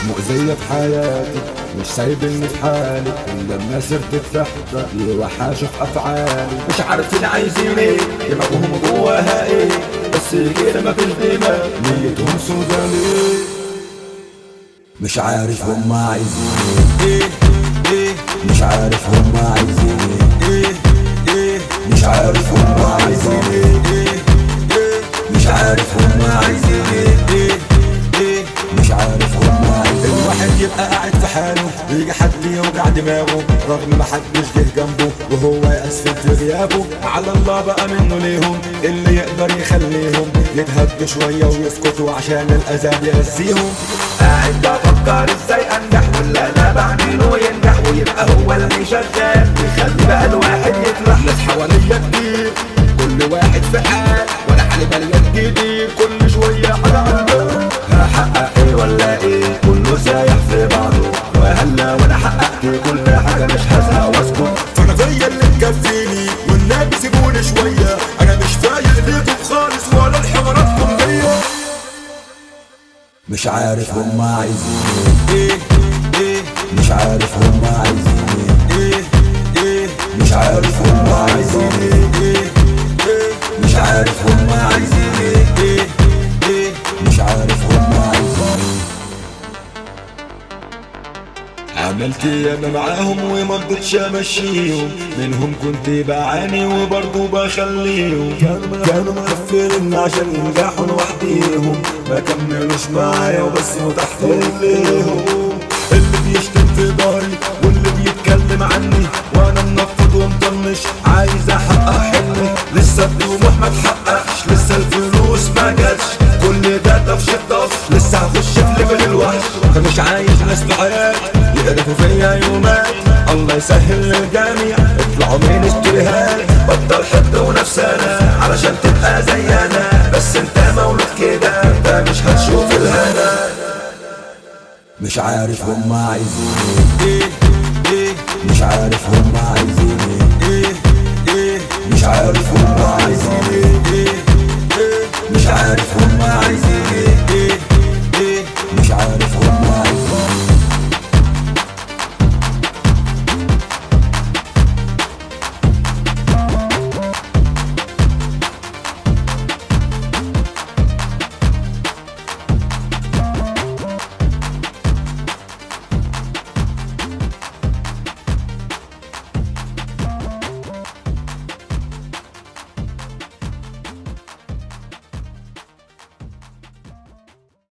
مؤذية في حياتي مش سايبني في حالي كل الناس ارتفعت يوحش في افعالي مش عارفين عايزين ايه دماغهم جواها ايه بس كده مفيش دماغ نيتهم سوداني مش عارف هم عايزين ايه ايه مش عارف هم عايزين ايه ايه مش عارف هم عايزين ايه ايه مش عارف هم عايزين ايه ايه مش عارف هم عايزين الواحد يبقى قاعد في حاله يجي حد يوجع دماغه رغم ما حدش جه جنبه وهو يأسفل في غيابه على الله بقى منه ليهم اللي يقدر يخليهم يتهدوا شوية ويسكتوا عشان الأذى بيغذيهم قاعد بفكر ازاي انجح واللي انا بعمله ينجح ويبقى هو اللي شغال ويخلي بقى الواحد يفرح ناس حواليا كتير كل واحد في حال وانا حالي مليان جديد كل شوية حاجة عنده هحقق ايه ولا ايه كله سايح في بعضه وهلا وانا حققت كل حاجة مش هزهق واسكت فانا فيا اللي مكفيني والنبي سيبوني شوية انا مش فايق ليكم خالص ولا الحواراتكم دي مش عارف هم عايزين ايه ايه مش عارف هم عايزين ايه ايه مش عارف هم عايزين ايه ايه مش عارف هم عايزين ايه ايه مش عارف هم عايزين عملت ياما معاهم وما رضيتش امشيهم منهم كنت بعاني وبرضه بخليهم كانوا كانوا مقفلين عشان ينجحوا لوحديهم ما كملوش معايا وبس تحت رجليهم اللي بيشتم في ظهري واللي بيتكلم عني وانا منفض ومطنش عايز احقق حلمي لسه الطموح ما تحققش لسه الفلوس ما جاتش كل ده تفشيط طف لسه هخش في ليفل الوحش فمش عايز ناس في حياتي يقرفوا فيا يومات الله يسهل للجميع اطلعوا من اشتريهات بطل حقد ونفسنا علشان تبقى زينا بس انت مولود كده انت مش هتشوف الهنا مش عارف هم عايزين ايه ايه مش عارف هم عايزين ايه ايه مش عارف هم عايزين ايه ايه مش عارف هم عايزين ايه ايه مش عارف